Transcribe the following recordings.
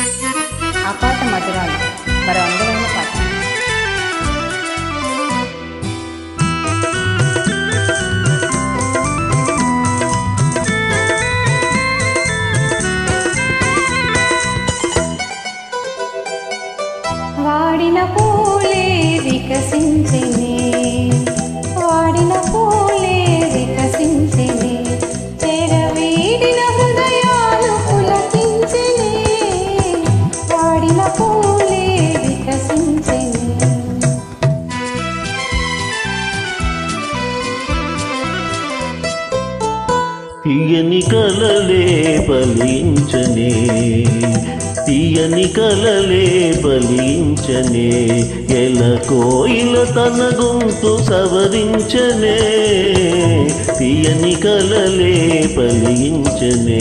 ఆపాత మధురాలు మరో అందమైన పాట వాడిన పూలే వికసించెనే వాడిన పూలే వికసించెనే తెరవీడిన హృదయాలు పులకించెనే వాడిన పూలే వికసించెనే తీయని కలలే ఫలించనే తీయని కలలే ఫలించనే ఎల కోయిల తన గొంతు సవరించనే తీయని కలలే ఫలించనే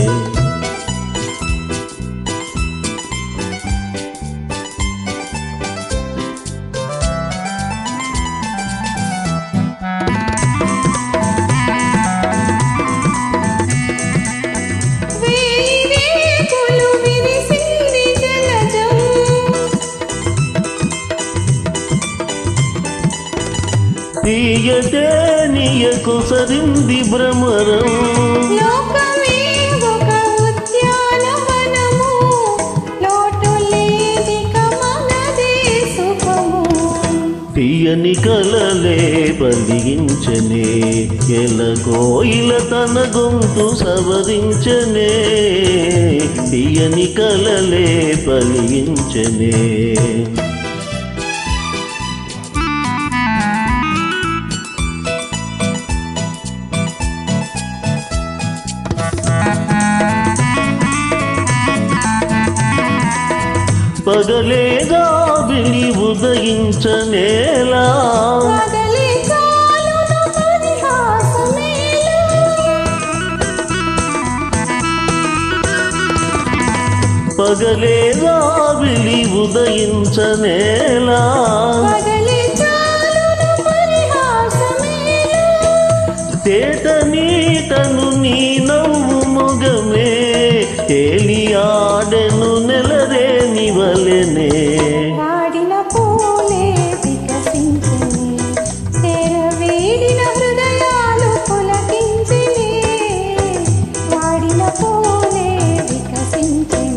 వేరేకులు విరిసింది జలజం తీయటే నీయకు సరింది భ్రమరం లోకమే ఒక ఉద్యానవనము లోటు లేదిక మనదే సుఖము తీయని కలలే బలించనే ఎల కోయిల తన గొంతు సవరించనే తీయని కలలే బలించనే పగలేగా విని ఉదయించనేలా కదలి చాలును పరిహాసమేలా పగలేగా విని ఉదయించనేలా కదలి చాలును పరిహాసమేలా తేట నీటను నీ నవ్వు మొగమే తేలి ఆడెను నెలరే నివలెనే వాడిన పూలే వికసించని తెరవేడిన హృదయాలు పులకించని వాడిన పూలే వికసించని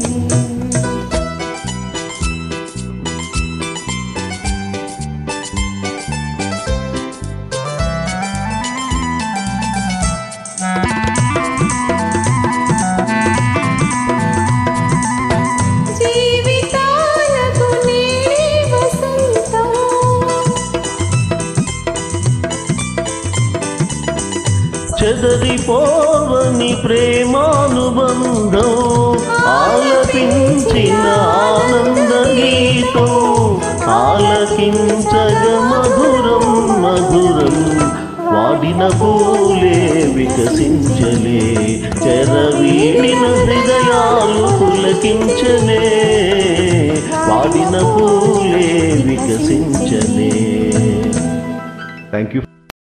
జీవితాలకు నీడే వసంతం చెదరిపోవని ప్రేమానుబంధం ఆలపించిన ఆనంద గీతం ఆలకించగ మధురం మధురం వాడిన పూలే వికసించలే చెరవీడిన హృదయాలు పులకించలే వాడిన పూలే వికసించలే థ్యాంక్ యూ